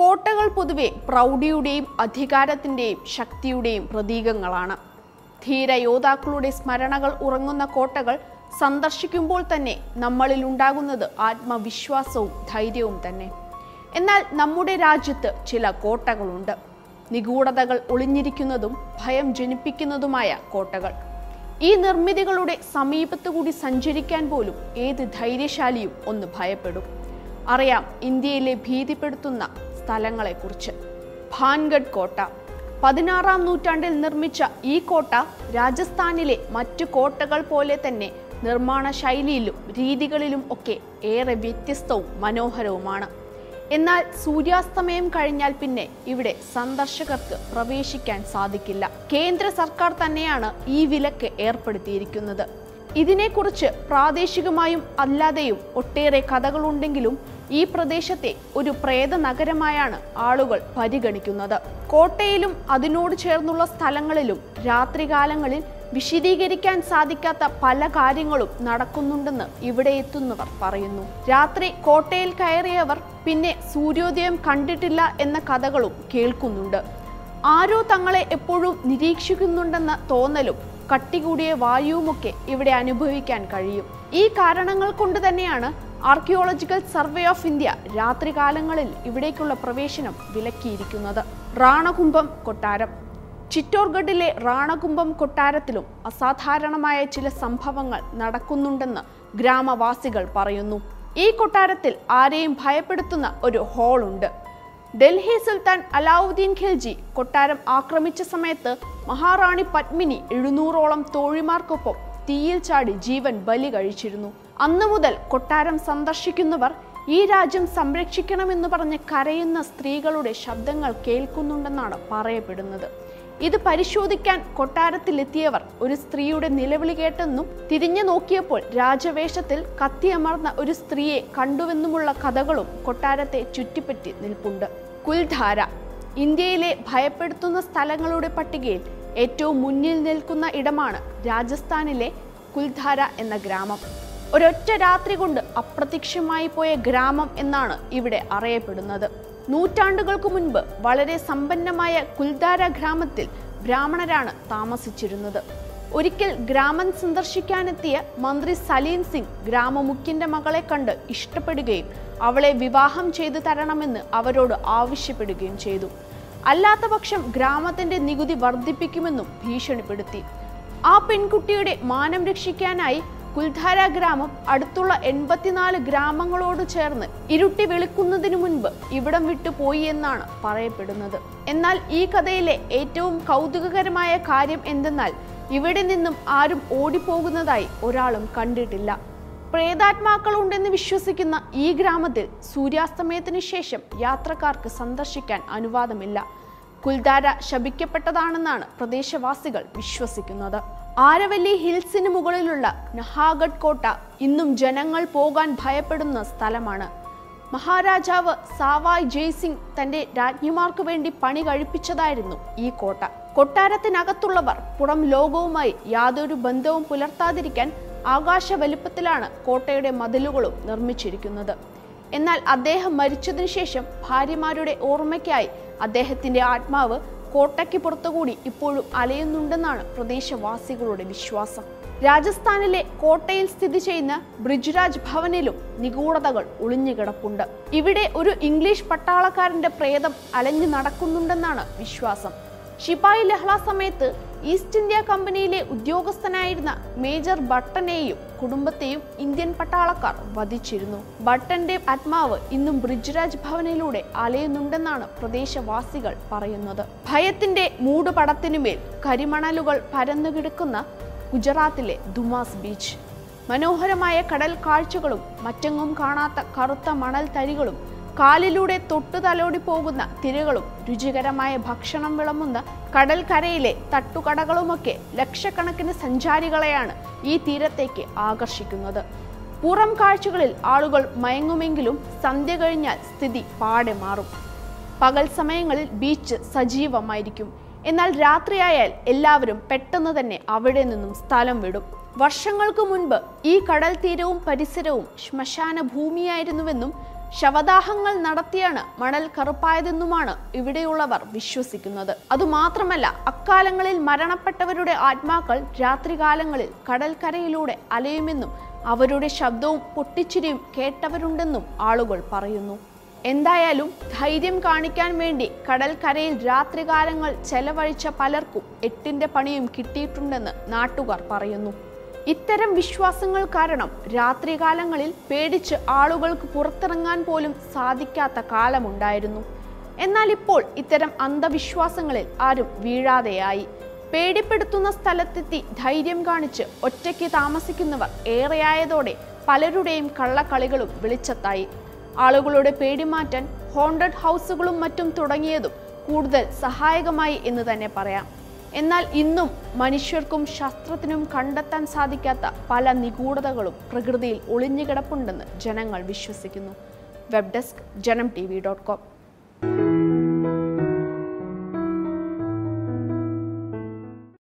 കോട്ടകൾ പൊതുവെ പ്രൗഢിയുടെയും അധികാരത്തിൻ്റെയും ശക്തിയുടെയും പ്രതീകങ്ങളാണ് ധീരയോദ്ധാക്കളുടെ സ്മരണകൾ ഉറങ്ങുന്ന കോട്ടകൾ സന്ദർശിക്കുമ്പോൾ തന്നെ നമ്മളിൽ ഉണ്ടാകുന്നത് ആത്മവിശ്വാസവും ധൈര്യവും തന്നെ എന്നാൽ നമ്മുടെ രാജ്യത്ത് ചില കോട്ടകളുണ്ട് നിഗൂഢതകൾ ഒളിഞ്ഞിരിക്കുന്നതും ഭയം ജനിപ്പിക്കുന്നതുമായ കോട്ടകൾ ഈ നിർമ്മിതികളുടെ സമീപത്തു കൂടി സഞ്ചരിക്കാൻ പോലും ഏത് ധൈര്യശാലിയും ഒന്ന് ഭയപ്പെടും അറിയാം ഇന്ത്യയിലെ ഭീതിപ്പെടുത്തുന്ന സ്ഥലങ്ങളെക്കുറിച്ച് ഭാൻഗഡ് കോട്ട പതിനാറാം നൂറ്റാണ്ടിൽ നിർമ്മിച്ച ഈ കോട്ട രാജസ്ഥാനിലെ മറ്റു കോട്ടകൾ പോലെ തന്നെ നിർമ്മാണ ശൈലിയിലും രീതികളിലും ഒക്കെ ഏറെ വ്യത്യസ്തവും മനോഹരവുമാണ് എന്നാൽ സൂര്യാസ്തമയം കഴിഞ്ഞാൽ പിന്നെ ഇവിടെ സന്ദർശകർക്ക് പ്രവേശിക്കാൻ സാധിക്കില്ല കേന്ദ്ര സർക്കാർ തന്നെയാണ് ഈ വിലക്ക് ഏർപ്പെടുത്തിയിരിക്കുന്നത് ഇതിനെക്കുറിച്ച് പ്രാദേശികമായും അല്ലാതെയും ഒട്ടേറെ കഥകളുണ്ടെങ്കിലും ഈ പ്രദേശത്തെ ഒരു പ്രേത നഗരമായാണ് ആളുകൾ പരിഗണിക്കുന്നത് കോട്ടയിലും അതിനോട് ചേർന്നുള്ള സ്ഥലങ്ങളിലും രാത്രികാലങ്ങളിൽ വിശദീകരിക്കാൻ സാധിക്കാത്ത പല കാര്യങ്ങളും നടക്കുന്നുണ്ടെന്ന് ഇവിടെ എത്തുന്നവർ പറയുന്നു രാത്രി കോട്ടയിൽ കയറിയവർ പിന്നെ സൂര്യോദയം കണ്ടിട്ടില്ല എന്ന കഥകളും കേൾക്കുന്നുണ്ട് ആരോ തങ്ങളെ എപ്പോഴും നിരീക്ഷിക്കുന്നുണ്ടെന്ന തോന്നലും കട്ടികൂടിയ വായുവുമൊക്കെ ഇവിടെ അനുഭവിക്കാൻ കഴിയും ഈ കാരണങ്ങൾ കൊണ്ട് തന്നെയാണ് ആർക്കിയോളജിക്കൽ സർവേ ഓഫ് ഇന്ത്യ രാത്രികാലങ്ങളിൽ ഇവിടേക്കുള്ള പ്രവേശനം വിലക്കിയിരിക്കുന്നത് റാണകുംഭം കൊട്ടാരം ചിറ്റോർഗഡിലെ റാണകുംഭം കൊട്ടാരത്തിലും അസാധാരണമായ ചില സംഭവങ്ങൾ നടക്കുന്നുണ്ടെന്ന് ഗ്രാമവാസികൾ പറയുന്നു ഈ കൊട്ടാരത്തിൽ ആരെയും ഭയപ്പെടുത്തുന്ന ഒരു ഹാൾ ഉണ്ട് ഡൽഹി സുൽത്താൻ അലാവുദ്ദീൻ ഖിൽജി കൊട്ടാരം ആക്രമിച്ച സമയത്ത് മഹാറാണി പത്മിനി എഴുന്നൂറോളം തോഴിമാർക്കൊപ്പം തീയിൽ ചാടി ജീവൻ ബലി കഴിച്ചിരുന്നു അന്നു മുതൽ കൊട്ടാരം സന്ദർശിക്കുന്നവർ ഈ രാജ്യം സംരക്ഷിക്കണമെന്ന് പറഞ്ഞ് കരയുന്ന സ്ത്രീകളുടെ ശബ്ദങ്ങൾ കേൾക്കുന്നുണ്ടെന്നാണ് പറയപ്പെടുന്നത് ഇത് പരിശോധിക്കാൻ കൊട്ടാരത്തിലെത്തിയവർ ഒരു സ്ത്രീയുടെ നിലവിളി കേട്ടെന്നും തിരിഞ്ഞു നോക്കിയപ്പോൾ രാജവേഷത്തിൽ കത്തിയമർന്ന ഒരു സ്ത്രീയെ കണ്ടുവെന്നുമുള്ള കഥകളും കൊട്ടാരത്തെ ചുറ്റിപ്പറ്റി നിൽപ്പുണ്ട് കുൽധാര ഇന്ത്യയിലെ ഭയപ്പെടുത്തുന്ന സ്ഥലങ്ങളുടെ പട്ടികയിൽ ഏറ്റവും മുന്നിൽ നിൽക്കുന്ന ഇടമാണ് രാജസ്ഥാനിലെ കുൽധാര എന്ന ഗ്രാമം ഒരൊറ്റ രാത്രി കൊണ്ട് അപ്രത്യക്ഷമായി പോയ ഗ്രാമം എന്നാണ് ഇവിടെ അറിയപ്പെടുന്നത് നൂറ്റാണ്ടുകൾക്ക് മുൻപ് വളരെ സമ്പന്നമായ കുൽധാര ഗ്രാമത്തിൽ ബ്രാഹ്മണരാണ് താമസിച്ചിരുന്നത് ഒരിക്കൽ ഗ്രാമം സന്ദർശിക്കാനെത്തിയ മന്ത്രി സലീം സിംഗ് ഗ്രാമമുഖ്യന്റെ മകളെ കണ്ട് ഇഷ്ടപ്പെടുകയും അവളെ വിവാഹം ചെയ്തു തരണമെന്ന് അവരോട് ആവശ്യപ്പെടുകയും ചെയ്തു അല്ലാത്ത പക്ഷം ഗ്രാമത്തിന്റെ നികുതി വർദ്ധിപ്പിക്കുമെന്നും ഭീഷണിപ്പെടുത്തി ആ പെൺകുട്ടിയുടെ മാനം രക്ഷിക്കാനായി കുൽധാര ഗ്രാമം അടുത്തുള്ള എൺപത്തിനാല് ഗ്രാമങ്ങളോട് ചേർന്ന് ഇരുട്ടി വെളുക്കുന്നതിനു മുൻപ് ഇവിടം വിട്ടു പോയി എന്നാണ് പറയപ്പെടുന്നത് എന്നാൽ ഈ കഥയിലെ ഏറ്റവും കൗതുകകരമായ കാര്യം എന്തെന്നാൽ ഇവിടെ നിന്നും ആരും ഓടിപ്പോകുന്നതായി ഒരാളും കണ്ടിട്ടില്ല പ്രേതാത്മാക്കളുണ്ടെന്ന് വിശ്വസിക്കുന്ന ഈ ഗ്രാമത്തിൽ സൂര്യാസ്തമയത്തിന് ശേഷം യാത്രക്കാർക്ക് സന്ദർശിക്കാൻ അനുവാദമില്ല കുൽദാര ശപിക്കപ്പെട്ടതാണെന്നാണ് പ്രദേശവാസികൾ വിശ്വസിക്കുന്നത് ആരവല്ലി ഹിൽസിന് മുകളിലുള്ള നഹാഗഡ് കോട്ട ഇന്നും ജനങ്ങൾ പോകാൻ ഭയപ്പെടുന്ന സ്ഥലമാണ് മഹാരാജാവ് സാവായ് ജയ്സിംഗ് തന്റെ രാജ്ഞിമാർക്ക് വേണ്ടി പണി കഴിപ്പിച്ചതായിരുന്നു ഈ കോട്ട കൊട്ടാരത്തിനകത്തുള്ളവർ പുറം ലോകവുമായി യാതൊരു ബന്ധവും പുലർത്താതിരിക്കാൻ ആകാശ വലുപ്പത്തിലാണ് കോട്ടയുടെ മതിലുകളും നിർമ്മിച്ചിരിക്കുന്നത് എന്നാൽ അദ്ദേഹം മരിച്ചതിനു ശേഷം ഭാര്യമാരുടെ ഓർമ്മയ്ക്കായി അദ്ദേഹത്തിന്റെ ആത്മാവ് കോട്ടയ്ക്ക് പുറത്തുകൂടി ഇപ്പോഴും അലയുന്നുണ്ടെന്നാണ് പ്രദേശവാസികളുടെ വിശ്വാസം രാജസ്ഥാനിലെ കോട്ടയിൽ സ്ഥിതി ചെയ്യുന്ന ബ്രിജ്രാജ് ഭവനിലും നിഗൂഢതകൾ ഒളിഞ്ഞുകിടപ്പുണ്ട് ഇവിടെ ഒരു ഇംഗ്ലീഷ് പട്ടാളക്കാരന്റെ പ്രേതം അലഞ്ഞു നടക്കുന്നുണ്ടെന്നാണ് വിശ്വാസം ഷിപ്പായി ലഹള സമയത്ത് ഈസ്റ്റ് ഇന്ത്യ കമ്പനിയിലെ ഉദ്യോഗസ്ഥനായിരുന്ന മേജർ ബട്ടനെയും കുടുംബത്തെയും ഇന്ത്യൻ പട്ടാളക്കാർ വധിച്ചിരുന്നു ബട്ടന്റെ ആത്മാവ് ഇന്നും ബ്രിജ്രാജ് ഭവനിലൂടെ അലയുന്നുണ്ടെന്നാണ് പ്രദേശവാസികൾ പറയുന്നത് ഭയത്തിന്റെ മൂടുപടത്തിനുമേൽ കരിമണലുകൾ പരന്നുകിടക്കുന്ന ഗുജറാത്തിലെ ദുമാസ് ബീച്ച് മനോഹരമായ കടൽ കാഴ്ചകളും മറ്റെങ്ങും കാണാത്ത കറുത്ത മണൽ തരികളും കാലിലൂടെ തൊട്ടു തലോടി പോകുന്ന തിരകളും രുചികരമായ ഭക്ഷണം വിളമ്പുന്ന കടൽക്കരയിലെ തട്ടുകടകളുമൊക്കെ ലക്ഷക്കണക്കിന് സഞ്ചാരികളെയാണ് ഈ തീരത്തേക്ക് ആകർഷിക്കുന്നത് പുറം കാഴ്ചകളിൽ ആളുകൾ മയങ്ങുമെങ്കിലും സന്ധ്യ കഴിഞ്ഞാൽ സ്ഥിതി പാടെ മാറും പകൽ സമയങ്ങളിൽ ബീച്ച് സജീവമായിരിക്കും എന്നാൽ രാത്രിയായാൽ എല്ലാവരും പെട്ടെന്ന് തന്നെ അവിടെ നിന്നും സ്ഥലം വിടും വർഷങ്ങൾക്ക് മുൻപ് ഈ കടൽ തീരവും പരിസരവും ശ്മശാന ഭൂമിയായിരുന്നുവെന്നും ശവദാഹങ്ങൾ നടത്തിയാണ് മണൽ കറുപ്പായതെന്നുമാണ് ഇവിടെയുള്ളവർ വിശ്വസിക്കുന്നത് അതുമാത്രമല്ല അക്കാലങ്ങളിൽ മരണപ്പെട്ടവരുടെ ആത്മാക്കൾ രാത്രികാലങ്ങളിൽ കടൽക്കരയിലൂടെ അലയുമെന്നും അവരുടെ ശബ്ദവും പൊട്ടിച്ചിരിയും കേട്ടവരുണ്ടെന്നും ആളുകൾ പറയുന്നു എന്തായാലും ധൈര്യം കാണിക്കാൻ വേണ്ടി കടൽക്കരയിൽ രാത്രികാലങ്ങൾ ചെലവഴിച്ച പലർക്കും എട്ടിന്റെ പണിയും കിട്ടിയിട്ടുണ്ടെന്ന് നാട്ടുകാർ പറയുന്നു ഇത്തരം വിശ്വാസങ്ങൾ കാരണം രാത്രികാലങ്ങളിൽ പേടിച്ച് ആളുകൾക്ക് പുറത്തിറങ്ങാൻ പോലും സാധിക്കാത്ത കാലമുണ്ടായിരുന്നു എന്നാൽ ഇപ്പോൾ ഇത്തരം അന്ധവിശ്വാസങ്ങളിൽ ആരും വീഴാതെയായി പേടിപ്പെടുത്തുന്ന സ്ഥലത്തെത്തി ധൈര്യം കാണിച്ച് ഒറ്റയ്ക്ക് താമസിക്കുന്നവർ ഏറെയായതോടെ പലരുടെയും കള്ളക്കളികളും വെളിച്ചത്തായി ആളുകളുടെ പേടി മാറ്റാൻ ഹോണ്ടഡ് ഹൗസുകളും മറ്റും തുടങ്ങിയതും കൂടുതൽ സഹായകമായി എന്ന് തന്നെ പറയാം എന്നാൽ ഇന്നും മനുഷ്യർക്കും ശാസ്ത്രത്തിനും കണ്ടെത്താൻ സാധിക്കാത്ത പല നിഗൂഢതകളും പ്രകൃതിയിൽ ഒളിഞ്ഞുകിടപ്പുണ്ടെന്ന് ജനങ്ങൾ വിശ്വസിക്കുന്നു web desk Janam T V dot com